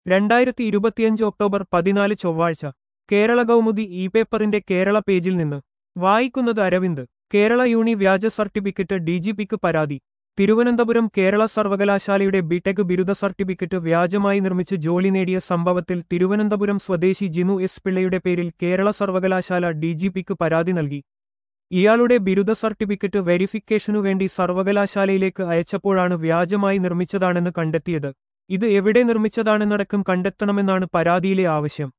രണ്ടായിരത്തി ഇരുപത്തിയഞ്ച് ഒക്ടോബർ പതിനാല് ചൊവ്വാഴ്ച കേരള കൗമുദി ഇ പേപ്പറിന്റെ കേരള പേജിൽ നിന്ന് വായിക്കുന്നത് അരവിന്ദ് കേരള യൂണി വ്യാജ സർട്ടിഫിക്കറ്റ് ഡിജിപിക്ക് പരാതി തിരുവനന്തപുരം കേരള സർവകലാശാലയുടെ ബിടെക് ബിരുദ സർട്ടിഫിക്കറ്റ് വ്യാജമായി നിർമ്മിച്ച് ജോലി നേടിയ സംഭവത്തിൽ തിരുവനന്തപുരം സ്വദേശി ജിനു എസ് പിള്ളയുടെ പേരിൽ കേരള സർവകലാശാല ഡിജിപിക്ക് പരാതി നൽകി ഇയാളുടെ ബിരുദ സർട്ടിഫിക്കറ്റ് വെരിഫിക്കേഷനു വേണ്ടി സർവകലാശാലയിലേക്ക് അയച്ചപ്പോഴാണ് വ്യാജമായി നിർമ്മിച്ചതാണെന്ന് കണ്ടെത്തിയത് ഇത് എവിടെ നിർമ്മിച്ചതാണെന്നടക്കം കണ്ടെത്തണമെന്നാണ് പരാതിയിലെ ആവശ്യം